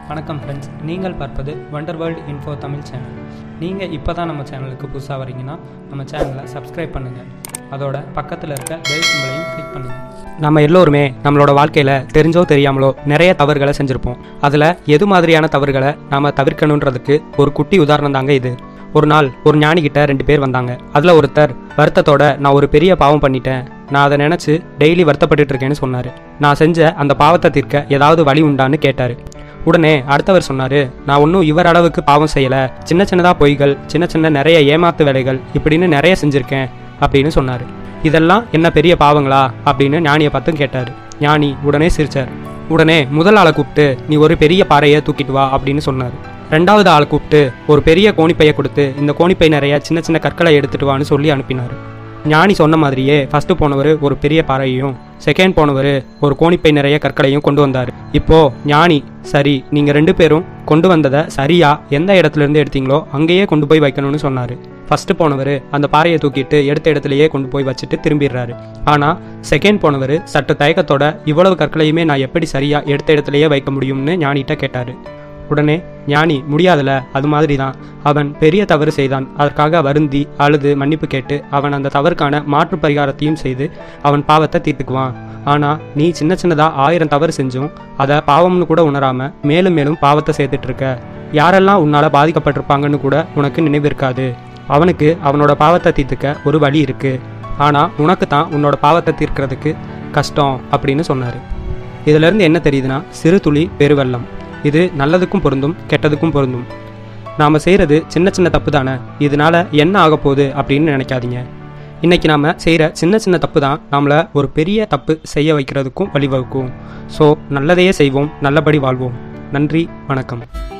வணக்கம் ஃப்ரெண்ட்ஸ் நீங்கள் பார்ப்பது wonder world info Tamil channel நீங்கள் இப்போ தான் நம்ம சேனலுக்கு புதுசாக வரீங்கன்னா நம்ம சேனலை சப்ஸ்கிரைப் பண்ணுங்கள் அதோட பக்கத்தில் இருக்க பெல் சிம்பிளையும் கிளிக் பண்ணுங்கள் நம்ம எல்லோருமே நம்மளோட வாழ்க்கையில் தெரிஞ்சோ தெரியாமலோ நிறைய தவறுகளை செஞ்சுருப்போம் அதில் எது மாதிரியான தவறுகளை நாம் தவிர்க்கணுன்றதுக்கு ஒரு குட்டி உதாரணம் தாங்க இது ஒரு நாள் ஒரு ஞானிகிட்ட ரெண்டு பேர் வந்தாங்க அதில் ஒருத்தர் வருத்தத்தோட நான் ஒரு பெரிய பாவம் பண்ணிட்டேன் நான் அதை நினச்சி டெய்லி வருத்தப்பட்டுட்டு இருக்கேன்னு சொன்னார் நான் செஞ்ச அந்த பாவத்தை தீர்க்க ஏதாவது வழி உண்டான்னு கேட்டார் உடனே அடுத்தவர் சொன்னார் நான் ஒன்றும் இவர் அளவுக்கு பாவம் செய்யலை சின்ன சின்னதாக பொய்கள் சின்ன சின்ன நிறைய ஏமாத்து வேலைகள் இப்படின்னு நிறைய செஞ்சுருக்கேன் அப்படின்னு சொன்னார் இதெல்லாம் என்ன பெரிய பாவங்களா அப்படின்னு ஞானியை பார்த்து கேட்டார் ஞானி உடனே சிரிச்சார் உடனே முதல் ஆளை கூப்பிட்டு நீ ஒரு பெரிய பாறையை தூக்கிட்டு வா அப்படின்னு சொன்னார் ரெண்டாவது ஆளை கூப்பிட்டு ஒரு பெரிய கோணிப்பையை கொடுத்து இந்த கோணிப்பை நிறைய சின்ன சின்ன கற்களை எடுத்துட்டு வான்னு சொல்லி அனுப்பினார் ஞானி சொன்ன மாதிரியே ஃபர்ஸ்ட் போனவர் ஒரு பெரிய பாறையையும் செகண்ட் போனவர் ஒரு கோணிப்பை நிறைய கற்களையும் கொண்டு வந்தார் இப்போ ஞானி சரி நீங்க ரெண்டு பேரும் கொண்டு வந்ததை சரியா எந்த இடத்துல இருந்து எடுத்தீங்களோ அங்கேயே கொண்டு போய் வைக்கணும்னு சொன்னாரு ஃபர்ஸ்ட் போனவர் அந்த பாறையை தூக்கிட்டு எடுத்த இடத்துலயே கொண்டு போய் வச்சுட்டு திரும்பிடுறாரு ஆனா செகண்ட் போனவர் சற்று தயக்கத்தோட இவ்வளவு கற்களையுமே நான் எப்படி சரியா எடுத்த இடத்துலயே வைக்க முடியும்னு ஞானிகிட்ட கேட்டாரு உடனே ஞானி முடியாதுல அது மாதிரி தான் அவன் பெரிய தவறு செய்தான் அதற்காக வருந்தி அழுது மன்னிப்பு கேட்டு அவன் அந்த தவறுக்கான மாற்று பரிகாரத்தையும் செய்து அவன் பாவத்தை தீர்த்துக்குவான் ஆனா நீ சின்ன சின்னதா ஆயிரம் தவறு செஞ்சும் அதை பாவம்னு கூட உணராம மேலும் மேலும் பாவத்தை சேர்த்துட்டு இருக்க யாரெல்லாம் உன்னால பாதிக்கப்பட்டிருப்பாங்கன்னு கூட உனக்கு நினைவு இருக்காது அவனுக்கு அவனோட பாவத்தை தீர்த்துக்க ஒரு வழி இருக்கு ஆனா உனக்கு தான் உன்னோட பாவத்தை தீர்க்கிறதுக்கு கஷ்டம் அப்படின்னு சொன்னாரு இதுல இருந்து என்ன தெரியுதுன்னா சிறு துளி பெருவெள்ளம் இது நல்லதுக்கும் பொருந்தும் கெட்டதுக்கும் பொருந்தும் நாம் செய்கிறது சின்ன சின்ன தப்பு தானே இதனால என்ன ஆக போகுது அப்படின்னு நினைக்காதீங்க இன்னைக்கு நாம் செய்கிற சின்ன சின்ன தப்பு தான் நம்மளை ஒரு பெரிய தப்பு செய்ய வைக்கிறதுக்கும் வழிவகுக்கும் ஸோ நல்லதையே செய்வோம் நல்லபடி வாழ்வோம் நன்றி வணக்கம்